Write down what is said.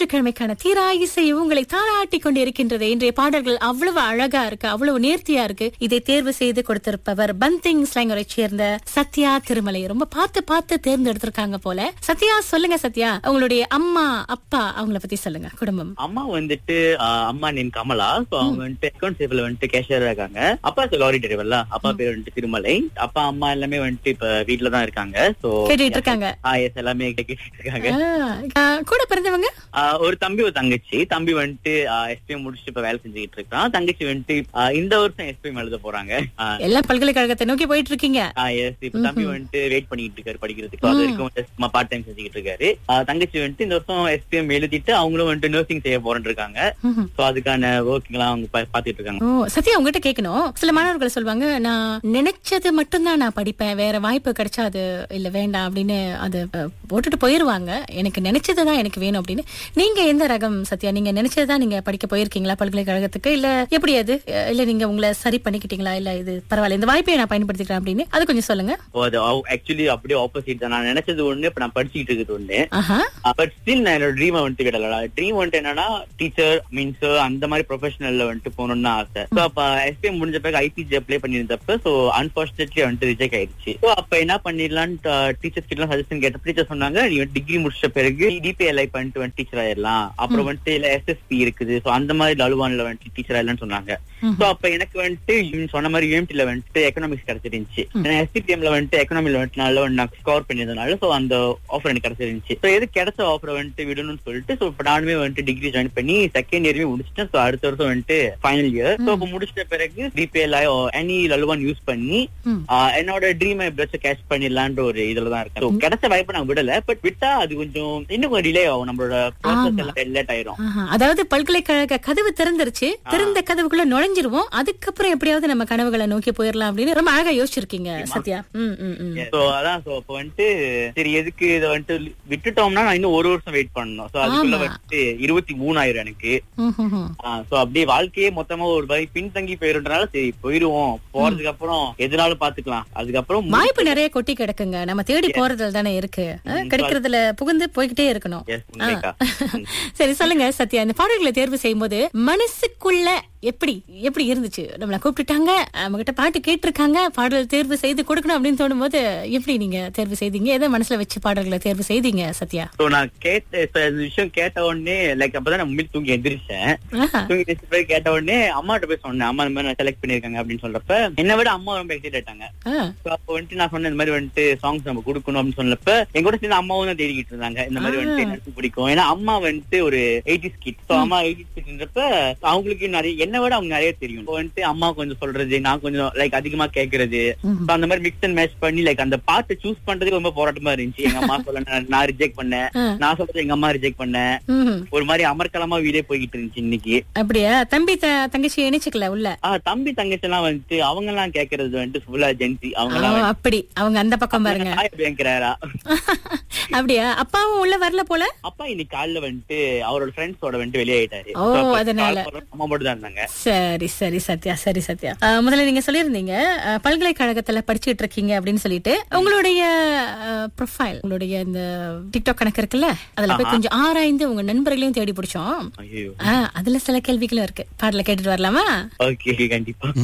ஞாயிற்றுக்கிழமைக்கான தீரா இசை உங்களை தாராட்டி கொண்டு இருக்கின்றது இன்றைய பாடல்கள் அவ்வளவு அழகா இருக்கு அவ்வளவு நேர்த்தியா இருக்கு இதை தேர்வு செய்து கொடுத்திருப்பவர் பந்திங் ஸ்லாங்கரை சேர்ந்த சத்யா திருமலை ரொம்ப பார்த்து பார்த்து தேர்ந்தெடுத்திருக்காங்க போல சத்யா சொல்லுங்க சத்யா உங்களுடைய அம்மா அப்பா அவங்கள பத்தி சொல்லுங்க குடும்பம் அம்மா வந்துட்டு ஆஹ், அம்மா நேம் கமலா சோ அவங்க வந்துட்டு அக்கௌண்ட் சேஃப்ல வந்துட்டு கேஷியரா இருக்காங்க அப்பா லாரி டிரைவர்ல அப்பா பேர் வந்துட்டு திருமலை அப்பா அம்மா எல்லாமே வந்துட்டு இப்ப வீட்ல தான் இருக்காங்க சோ கேட்டுட்டு இருக்காங்க எஸ் எல்லாமே கேட்டுட்டு இருக்காங்க ஆ, கூட பிறந்தவங்க ஆஹ், ஒரு தம்பி ஒரு தங்கச்சி தம்பி வந்துட்டு எஸ்பிஎம் முடிச்சுட்டு இப்ப வேலை செஞ்சுக்கிட்டு இருக்கான் தங்கச்சி வந்துட்டு ஆஹ், இந்த வருஷம் எஸ்பிஎம் எழுத போறாங்க எல்லாம் பல்கலைக்கழகத்தை நோக்கி போயிட்டு இருக்கீங்க எஸ் இப்ப தம்பி வந்துட்டு வெயிட் பண்ணிட்டு இருக்காரு படிக்கிறதுக்கு அது வரைக்கும் பார்ட் டைம் செஞ்சுக்கிட்டு இருக்காரு ஆஹ், தங்கச்சி வந்துட்டு இந்த வருஷம் எஸ்பிஎம் எழுதிட்டு அவங்களும் வந்துட்டு நர்சிங் செய்ய போறேன்னு இருக்காங்க ம்ஹும். சோ அதுக்கான ஒர்க்கிங் எல்லாம் அவங்க பா- பாத்துட்டு இருக்காங்க ஓ சத்யா உங்ககிட்ட கேட்கணும் சில மாணவர்கள் சொல்லுவாங்க நான் நினைச்சது மட்டும்தான் நான் படிப்பேன் வேற வாய்ப்பு கிடைச்சா அது இல்ல வேண்டாம் அப்படின்னு அது அஹ், போட்டுட்டு போயிருவாங்க எனக்கு நினைச்சதுதான் எனக்கு வேணும் அப்படின்னு நீங்க எந்த ரகம் சத்யா நீங்க நினைச்சதுதான் நீங்க படிக்க போயிருக்கீங்களா பல்கலைக்கழகத்துக்கு இல்ல எப்படி அது அஹ், இல்ல நீங்க உங்களை சரி பண்ணிக்கிட்டீங்களா இல்ல இது பரவாயில்ல இந்த வாய்ப்பை நான் பயன்படுத்திக்கிறேன் அப்படின்னு அது கொஞ்சம் சொல்லுங்க ஓ, அது ஆக்சுவலி அப்படியே ஆப்போசிட் தான் நான் நினைச்சது ஒண்ணு இப்ப நான் படிச்சுக்கிட்டு இருக்குது ஒண்ணு ஆஹா பட் ஸ்டில் நான் என்னோட ட்ரீமை வந்துட்டு விடல ட்ரீம் வந்துட்டு என்னன்னா டீச்சர் மீன்ஸ் அந்த மாதிரி ப்ரொஃபஷனல்ல வந்துட்டு போகணும்னு தான் ஆசை சோ அப்ப எஸ்பிஎம் முடிஞ்ச பிறகு ஐசிஜி அப்ளை பண்ணியிருந்தப்ப சோ அன்பார்ச்சுனேட்லி வந்துட்டு ரிஜெக்ட் ஆயிடுச்சு சோ அப்ப என்ன பண்ணிடலாம்னு டீச்சர்ஸ் கிட்ட சஜஷன் கேட்ட டீச்சர் சொன்னாங்க நீ டிகிரி முடிச்ச பிறகு டிபிஎல்ஐ பண்ணிட்டு வந்து டீச்சர் ஆயிடலாம் அப்புறம் வந்துட்டு இல்ல எஸ்எஸ்பி இருக்குது சோ அந்த மாதிரி லலுவான்ல வந்துட்டு டீச்சர் ஆயிடலாம்னு சொன்னாங்க சோ அப்ப எனக்கு வந்துட்டு நீங்க சொன்ன மாதிரி யூஎம்டில வந்துட்டு எக்கனாமிக்ஸ் கிடைச்சிருந்துச்சு எஸ்பிபிஎம்ல வந்துட்டு எக்கனாமில வந்துட்டு நல்ல நான் ஸ்கோர் பண்ணியிருந்தனால சோ அந்த ஆஃபர் எனக்கு கிடைச்சிருந்துச்சு சோ எது கிடைச்ச ஆஃபர் வந்துட்டு விடணும்னு சொல்லிட்டு சோ இப்ப நானுமே வந்துட்டு டிகிரி ஜாயின் பண்ணி செகண்ட் இயர்மே முடிச்சிட்டேன் சோ அடுத்த வருஷம் வந்துட்டு ஃபைனல் இயர் சோ இப்ப முடிச்சிட்ட பிறகு டிபிஎல்ஐ எனி லலுவான் யூஸ் பண்ணி ம். ஆஹ், என்னோட ட்ரீமை எப்படியாச்சும் கேட்ச் பண்ணிடலான்ற ஒரு இதுல தான் இருக்கேன் So, கிடைச்ச வாய்ப்பை நான் விடல பட் விட்டா அது கொஞ்சம் இன்னும் கொஞ்சம் டிலே ஆகும் நம்மளோட ப்ராசஸ் ஆமா. எல்லாம் லேட் ஆயிரும் ஆஹா. அதாவது பல்கலைக்கழக கதவு திறந்துருச்சு திறந்த கதவுக்குள்ள நுழைஞ்சிருவோம் அதுக்கப்புறம் எப்படியாவது நம்ம கனவுகளை நோக்கி போயிடலாம் அப்படின்னு ரொம்ப அழகா யோசிச்சிருக்கீங்க சத்யா ம் ம் ம் சோ அதான் சோ அப்ப வந்துட்டு சரி எதுக்கு இத வந்துட்டு விட்டுட்டோம்னா நான் இன்னும் ஒரு வருஷம் வெயிட் பண்ணணும் சோ அதுக்குள்ள ஆமா. வந்துட்டு இருபத்தி மூணாயிரம் எனக்கு ம், ம், ம். சோ அப்படியே வாழ்க்கையே மொத்தமா ஒரு மாதிரி பின்தங்கி போயிருன்றனால சரி போயிருவோம் போறதுக்கு அப்புறம் எதுனாலும் பாத்துக்கலாம் அதுக்கப்புறம் மு- வாய்ப்பு நிறைய கொட்டி கிடக்குங்க நம்ம தேடி போறதுல தானே இருக்கு அஹ், கிடைக்கிறதுல புகுந்து போய்கிட்டே இருக்கணும் Yes, உண்மைக்கா. ம். சரி சொல்லுங்க சத்யா இந்த பாடல்களை தேர்வு செய்யும் போது மனசுக்குள்ள எப்படி எப்படி இருந்துச்சு நம்மள கூப்பிட்டுட்டாங்க நம்ம கிட்ட பாட்டு கேட்டிருக்காங்க பாடல் தேர்வு செய்து கொடுக்கணும் அப்படின்னு தோணும் போது எப்படி நீங்க தேர்வு செய்தீங்க எதை மனசுல வச்சு பாடல்களை தேர்வு செய்தீங்க சத்யா சோ நான் கேட்ட இப்ப இந்த விஷயம் கேட்ட உடனே லைக் அப்பதான் நான் உண்மையில தூங்கி எந்திரிச்சேன் ஆஹா. தூங்கி எந்திரிச்ச பிறகு கேட்ட உடனே அம்மாட்ட போய் சொன்னேன் அம்மா இந்த மாதிரி நான் செலக்ட் பண்ணிருக்காங்க அப்படின்னு சொல்றப்ப என்னை விட அம்மா ரொம்ப எக்ஸைட் ஆயிட்டாங்க ஆ. So, அப்ப வந்துட்டு நான் சொன்னேன் இந்த மாதிரி வந்துட்டு சாங்ஸ் நம்ம கொடுக்கணும் அப்படின்னு சொன்னப்ப எங்க கூட சேர்ந்து அம்மாவும் தான் தேடிக்கிட்டு இருந்தாங்க இந்த மாதிரி வந்துட்டு எனக்கு பிடிக்கும் ஏன்னா அம்மா வந்துட்டு ஒரு எயிட்டி கிட் சோ அம்மா எயிட்டி கிட்ன்றப்ப அவங்களுக்கு நிறைய என்ன விட அவங்க நிறைய தெரியும் So, வந்துட்டு அம்மா கொஞ்சம் சொல்றது நான் கொஞ்சம் லைக் அதிகமா கேக்குறது ம்ஹும். So, அந்த மாதிரி மிக்ஸ் அண்ட் மேட்ச் பண்ணி லைக் அந்த பாட்டு சூஸ் பண்றதுக்கு ரொம்ப போராட்டமா இருந்துச்சு எங்க அம்மா சொல்ல நான்- நான் ரிஜெக்ட் பண்ணேன் ஆ. நான் சொல்றது எங்க அம்மா ரிஜெக்ட் பண்ணேன் ம்ஹும். ஒரு மாதிரி அமர்க்கலமா வீடே போய்கிட்டு இருந்துச்சு இன்னைக்கு அப்படியா தம்பி த- தங்கச்சி இணைச்சுக்கல உள்ள ஆஹ் தம்பி தங்கச்சி எல்லாம் வந்துட்டு அவங்க எல்லாம் கேக்குறது வந்துட்டு ஃபுல்லா ஜென்சி அவங்க ஆ, எல்லாம் அப்படி அவங்க அந்த பக்கம் பாருங்க பயங்கரா அப்படியா அப்பாவும் உள்ள வரல போல அப்பா இன்னைக்கு காலைல வந்துட்டு அவரோட ஃப்ரெண்ட்ஸோட வந்துட்டு வெளியே ஆயிட்டாரு ஓ, So, அப்ப அதனால. call பண்ண அம்மா மட்டும் தான் இருந்தாங்க சரி சரி சத்யா சரி சத்யா அஹ், முதல்ல நீங்க சொல்லியிருந்தீங்க அஹ், பல்கலைக்கழகத்துல படிச்சுட்டு இருக்கீங்க அப்படின்னு சொல்லிட்டு உங்களுடைய ப்ரொஃபைல் உங்களுடைய இந்த டிக்டாக் கணக்கு இருக்குல்ல அதுல போய் கொஞ்சம் ஆராய்ந்து உங்க நண்பர்களையும் தேடி பிடிச்சோம் ஐயோ ஆஹ், அதுல சில கேள்விகளும் இருக்கு பாடல கேட்டுட்டு வரலாமா ஓகே கண்டிப்பா